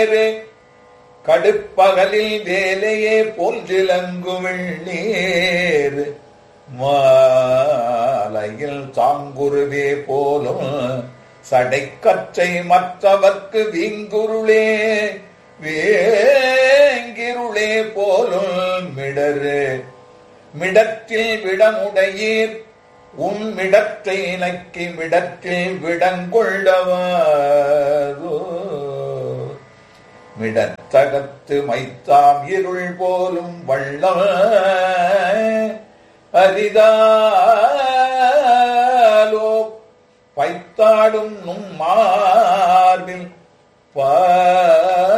கடுப்பகலில் வேலையே போன்றிலங்குமிழ் நீர் மாலையில் தாங்குருவே போலும் சடைக்கற்றை மற்றவர்க்கு வீங்குருளே வேங்கிருளே போலும் மிடரு மிடத்தில் விடமுடையீர் உன் மிடத்தை நக்கி மிடத்தில் விடங்கொள்ளவாரோ மிடத்தகத்து மைத்தாம் இருள் போலும் வள்ளம் அரிதாலோ பைத்தாடும் நும் மார்பில் பா